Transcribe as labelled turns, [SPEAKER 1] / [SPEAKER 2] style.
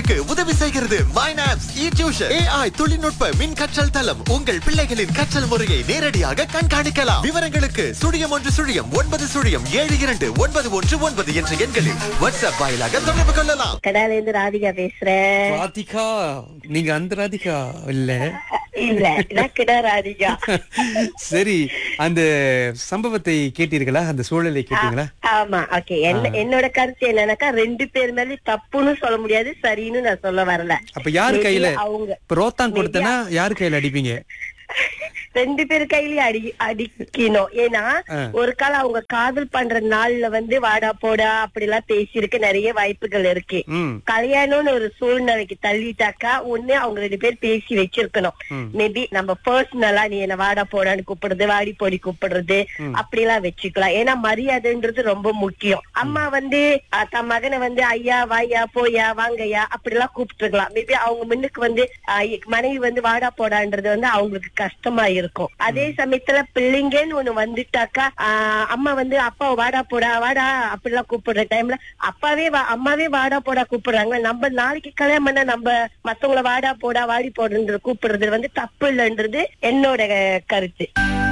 [SPEAKER 1] உங்களுக்கு உதவி செய்கிறது மைனாப்ஸ் இ டியூஷன் ஏஐ தொழில்நுட்ப மின் கற்றல் தளம் உங்கள் பிள்ளைகளின் கற்றல் முறையை நேரடியாக கண்காணிக்கலாம் விவரங்களுக்கு சுழியம் ஒன்று சுழியம் ஒன்பது சுழியம் ஏழு இரண்டு ஒன்பது ஒன்று ஒன்பது என்ற எண்களில் வாட்ஸ்அப் வாயிலாக தொடர்பு கொள்ளலாம்
[SPEAKER 2] கடால இருந்து ராதிகா பேசுறேன்
[SPEAKER 3] ராதிகா நீங்க அந்த ராதிகா இல்ல
[SPEAKER 2] இல்ல நான் கிடா ராதிகா
[SPEAKER 3] சரி அந்த சம்பவத்தை கேட்டீர்களா அந்த சூழலை கேட்டீங்களா
[SPEAKER 2] ஆமா ஓகே என்ன என்னோட கருத்து என்னன்னாக்கா ரெண்டு பேர் மேல தப்புன்னு சொல்ல முடியாது சரின்னு நான் சொல்ல வரல
[SPEAKER 3] அப்ப யாரு
[SPEAKER 2] Maybe
[SPEAKER 3] கையில
[SPEAKER 2] அவங்க
[SPEAKER 3] இப்ப ரோத்தான் கொடுத்தனா யாரு கையில அடிப்பீங்க
[SPEAKER 2] ரெண்டு பேர் கையிலயும் அடி அடிக்கணும் ஏன்னா
[SPEAKER 3] ஆ.
[SPEAKER 2] ஒரு காலம் அவங்க காதல் பண்ற நாள்ல வந்து வாடா போடா அப்படி எல்லாம் பேசியிருக்க நிறைய வாய்ப்புகள் இருக்கு
[SPEAKER 3] ம்
[SPEAKER 2] கல்யாணம்னு ஒரு சூழ்நிலைக்கு தள்ளிட்டாக்கா ஒண்ணு அவங்க ரெண்டு பேர் பேசி வச்சிருக்கணும்
[SPEAKER 3] ம்.
[SPEAKER 2] மேபி நம்ம பர்சனலா நீ என்ன வாடா போடான்னு கூப்பிடுறது வாடி போடி கூப்பிடுறது அப்படி எல்லாம் வச்சுக்கலாம் ஏன்னா மரியாதைன்றது ரொம்ப முக்கியம் அம்மா வந்து அஹ், தன் மகனை வந்து ஐயா வாயா போயா வாங்கய்யா அப்படி எல்லாம் கூப்பிட்டுருக்கலாம் மேபி அவங்க முன்னுக்கு வந்து அஹ், மனைவி வந்து வாடா போடான்றது வந்து அவங்களுக்கு கஷ்டமா இருக்கும் அதே சமயத்துல பிள்ளைங்கன்னு ஒண்ணு வந்துட்டாக்கா ஆஹ், அம்மா வந்து அப்பா வாடா போடா வாடா அப்படிலாம் கூப்பிடுற டைம்ல அப்பாவே வா- அம்மாவே வாடா போடா கூப்பிடுறாங்க நம்ம நாளைக்கு கல்யாணம் பண்ண நம்ம மத்தவங்கள வாடா போடா வாடி போடுன்றது கூப்பிடுறது வந்து தப்பு இல்லைன்றது என்னோட கருத்து